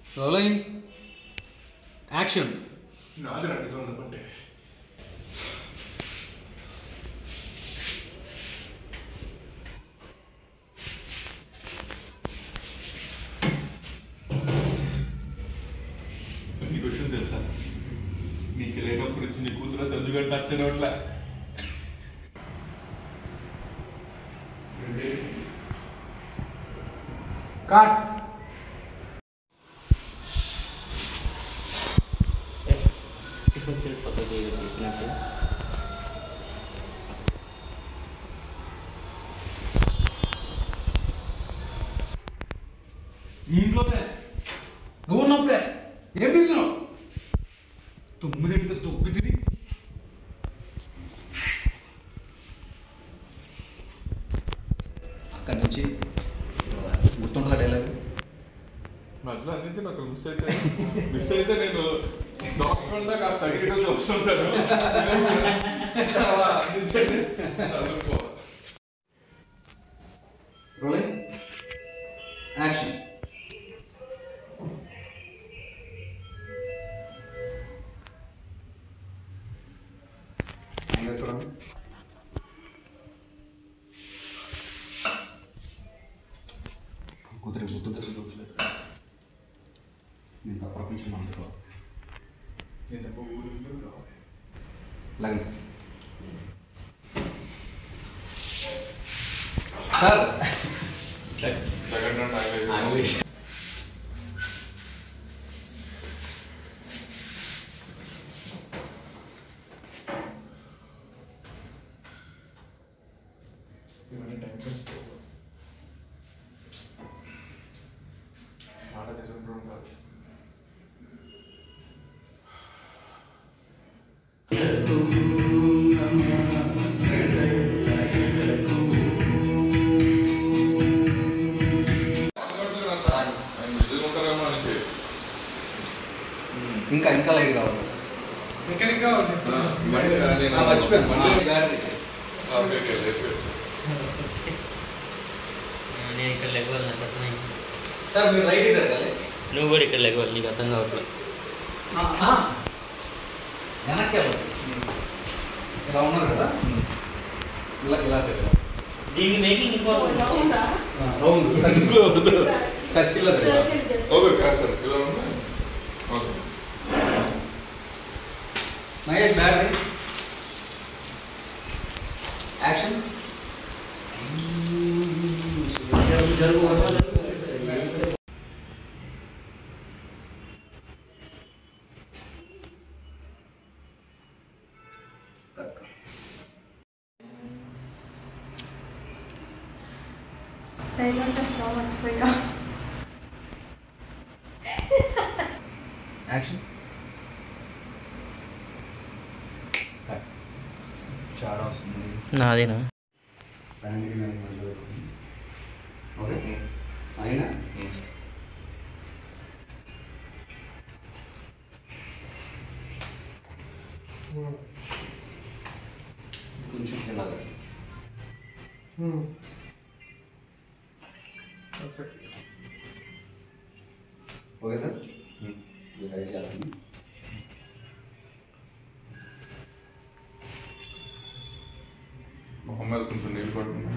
Rolling action నాది నా నిజం ఉందంటే నీకు విషయం తెలుసా నీకు వెళ్ళేటప్పుడు వచ్చి నీ కూతురు సంజుగా టచ్ అనవట్లే కాట్ టిఫిన్ చెల్లి పద్ధతి చెప్పినట్టు నీ ఇంట్లోనే నువ్వు ఉన్నప్పుడే ఏం తింటున్నావు తొమ్మిది ఇంటికి తొమ్మిది తిని అక్కడి నుంచి గుర్తుంటుందా డైలాగ్ మధ్యలో అందించి నాకు మిస్ అయితే మిస్ అయితే నేను డాక్టర్ ఉందా కాస్త అడిగేటో చూస్తుంటాను అలా అందించండి అనుకో రోలింగ్ యాక్షన్ ఇంకా చూడండి కూతురి గుర్తు తెచ్చి గుర్తులేదు నేను ప్రపంచం అందుకో నేను తప్ప ఊరిలో రావాలి లాగండి సార్ సార్ జగన్ ఆగలేదు ఆగలేదు. ఇవన్నీ టైం వేస్ట్ మాట నిజం ఉండడం కాదు ఉంటారేమో అనేసి ఇంకా ఇంకా లైట్ కావాలి మెకానిక్ కావాలి బండి నేను ఆ, మర్చిపోయాను బండి బ్యాటరీ ఓకే ఓకే లెఫ్ట్ నేను ఇక్కడ లెగవాలి నాకు అర్థమైంది సార్ మీరు రైట్ తిరగాలి నువ్వు కూడా ఇక్కడ లెగవాలి నీకు అర్థం కావట్లేదు వెనక్కి వెళ్ళాలి ఇలా ఉన్నారు కదా ఇలా ఇలా తిరగాలి దీనికి making important round circle okay కాదు సార్ ఇలా ఉంది okay Mahesh battery action dialogue చెప్పడం మర్చిపోయా యాక్షన్ చాలా వస్తుంది నాదేనా దానికి నేను మధ్యలో పెట్టుకుని. ఓకే అయినా కొంచెం కింద ఓకే సార్ ఇది ట్రై చేస్తాను మొహమ్మద్ కొంచెం నీళ్ళు పడుతుంది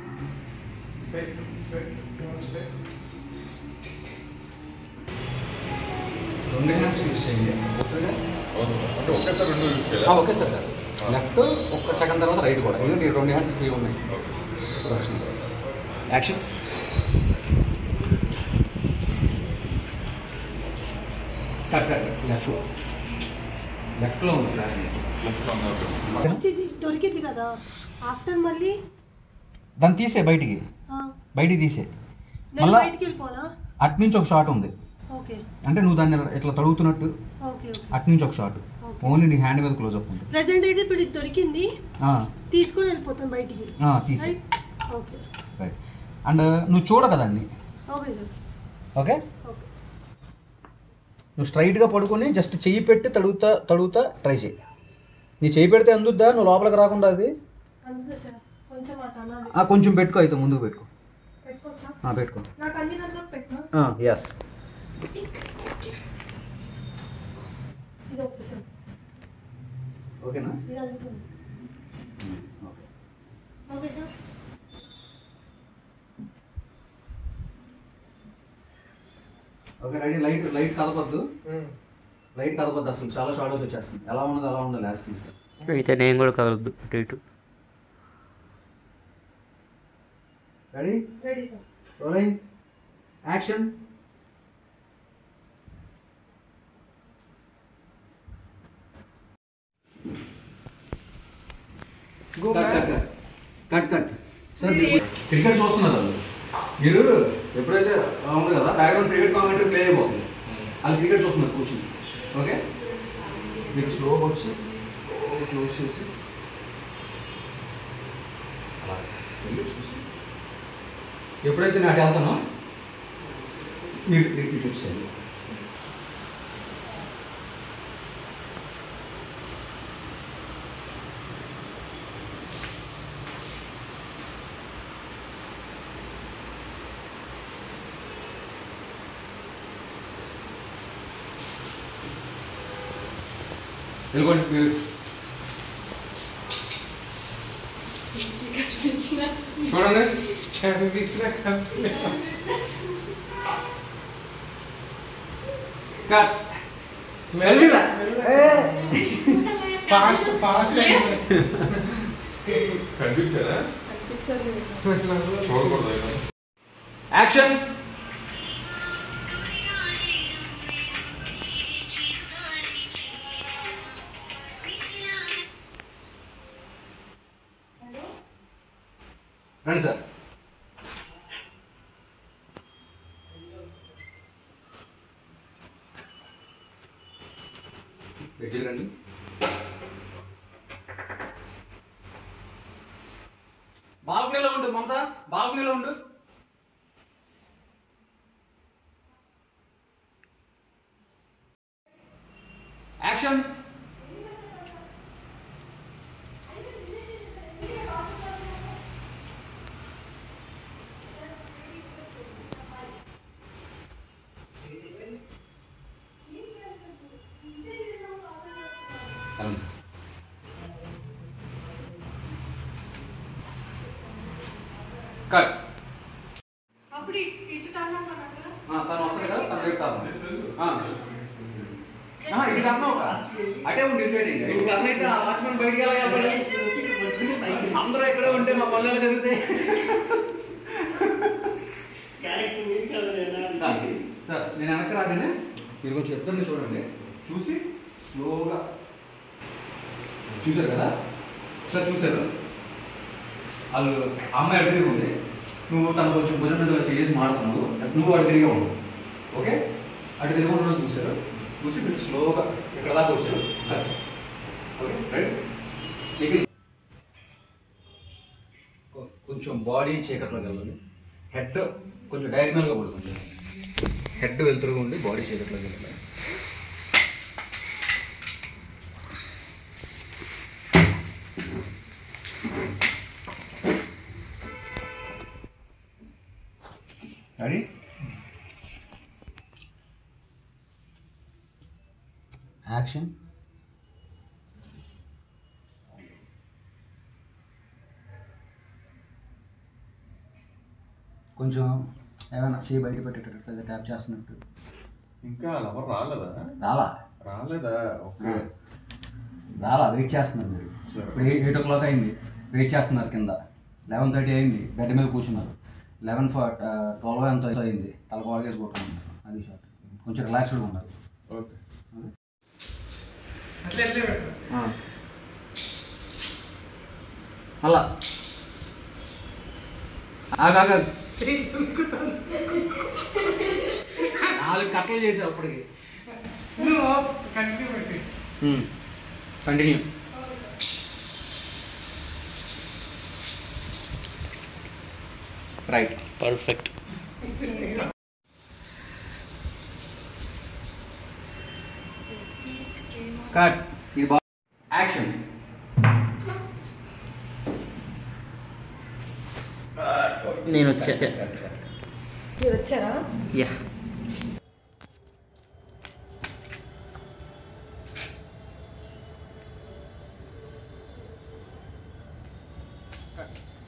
రెండు హ్యాండ్స్ యూస్ చేయండి ఓకేగా అంటే ఒకేసారి రెండు యూస్ ఆ, చేయాలి ఓకే సార్ లెఫ్ట్ ఒక్క సెకండ్ తర్వాత రైట్ కూడా ఎందుకంటే ఈ రెండు హ్యాండ్స్ ఫ్రీ ఉన్నాయి professional action cut cut left లెఫ్ట్లో ఉంది క్లాస్ లెఫ్ట్ అన్నారు ఫస్ట్ ఇది దొరికింది కదా ఆఫ్టర్ మళ్ళీ దాన్ని తీసే బయటికి ఆ, బయటికి తీసే నేను మళ్ళా బయటికి వెళ్ళిపోవాలా అటు నుంచి ఒక షాట్ ఉంది ఓకే అంటే నువ్వు దాన్ని ఇట్లా తడుగుతున్నట్టు ఓకే ఓకే అటు నుంచి ఒక షాట్ Okay. ఓన్లీ నీ హ్యాండ్ మీద క్లోజ్ అప్ ఉంటుంది ప్రెసెంట్ అయితే ఇప్పుడు ఇది దొరికింది ఆ, తీసుకొని వెళ్ళిపోతాను బయటికి ఆ, తీసే రైట్ ఓకే రైట్ అండ్ నువ్వు చూడక దాన్ని ఓకే సార్ ఓకే ఓకే నువ్వు స్ట్రైట్గా పడుకొని జస్ట్ చెయ్యి పెట్టి తడుగుతా తడుగుతా ట్రై చేయి నీ చెయ్యి పెడితే అందుద్దా నువ్వు లోపలికి రాకుండా అది అంతే సార్ కొంచెం అటు అనాలి ఆ, కొంచెం పెట్టుకో అయితే ముందుకు పెట్టుకో పెట్టుకోవచ్చా ఆ, పెట్టుకో నాకు అందినంత పెట్టినా ఎస్ ఇది ఓకే సార్ ఓకేనా ఇది అందుతుంది okay okay sir okay ready light light కలపొద్దు లైట్ కలపొద్దు అసలు చాలా షార్టర్స్ వచ్చేస్తుంది ఎలా ఉండదు అలా ఉండదు లాస్ట్ తీసుకు అయితే నేను కూడా కలవద్దు అటు ఇటు ready ready sir rolling action cut cut cut cut sir cricket చూస్తున్నారు వాళ్ళు మీరు ఎప్పుడైతే అలా ఉంది కదా బ్యాక్గ్రౌండ్ క్రికెట్ కామెంటరీ ప్లే అయిపోతుంది వాళ్ళు క్రికెట్ చూస్తున్నారు కూర్చుని ఓకే మీకు స్లోగా వచ్చి స్లో క్లోజ్ చేసి అలా వెళ్ళి చూసి ఎప్పుడైతే నేను అటు వెళ్తానో మీరు ఇటు ఇటు వచ్చేయండి వెళ్ళిపోండి మీరు చూడండి కట్ మెల్లిగా ఫాస్ట్ ఫాస్ట్ కనిపించారా చూడకూడదు అయినా. యాక్షన్ రండి సార్ వెజ్జీలు రండి బాల్కనీలో ఉండు మమత బాల్కనీలో ఉండు యాక్షన్ అవును సార్ కట్ అప్పుడు ఇటు తన్నామన్నా సార్ తను వస్తాడు కదా తను చెప్తాను ఇటు కన్నా ఒక అటే ఉండి ఇరిటేటింగ్ ఇప్పుడు కన్నా అయితే ఆ వాచ్మెన్ బయటికి ఎలా వెళ్ళాలి అందరూ ఇక్కడే ఉంటే మా పల్లెలు జరుగుతాయి సార్ నేను వెనక్కి రాగానే మీరు కొంచెం ఇద్దరిని చూడండి చూసి స్లోగా చూశారు కదా సార్ చూశారు వాళ్ళు ఆ అమ్మాయి అటు తిరిగి ఉంది నువ్వు తను కొంచెం భుజం మీద చేసి మాడుతున్నావు నువ్వు అటు తిరిగి ఉండు ఓకే అటు తిరిగి ఉండడం చూశారు చూసి మీరు స్లోగా ఇక్కడ దాకా వచ్చారు ఓకే రైట్ మీకు కొ- కొంచెం బాడీ చీకట్లోకి వెళ్ళాలి హెడ్ కొంచెం డయాగ్నల్గా పడుతుంది హెడ్ వెళ్తురుగా ఉండి బాడీ చీకట్లోకి వెళ్ళాలి రెడీ యాక్షన్ కొంచెం ఏమైనా చేయి బయట పెట్టేటట్టు ట్యాప్ చేస్తున్నట్టు ఇంకా వాళ్ళు ఎవరు రాలేదా రాలా రాలేదా ఓకే రాలా వెయిట్ చేస్తున్నారు మీరు సరే. ఇప్పుడు ఎయిట్ ఎయిట్ ఓ క్లాక్ అయింది వెయిట్ చేస్తున్నారు కింద లెవెన్ థర్టీ అయింది బెడ్ మీద కూర్చున్నారు లెవెన్ ఫార్ ట్వెల్వ్ ఎంత అయింది తల కాడకేసి కొట్టుకుంటున్నారు అది షార్ట్ కొంచెం రిలాక్స్డ్గా ఉన్నారు ఓకే అట్లా ఎట్లే పెట్టు అలా ఆగాగా నాలుగు కట్టలు చేసావు అప్పటికి నువ్వు కంటిన్యూ పెట్టి కంటిన్యూ రైట్ పర్ఫెక్ట్ కట్ ఇది బా యాక్షన్ నేను వచ్చా మీరు వచ్చారా యా కట్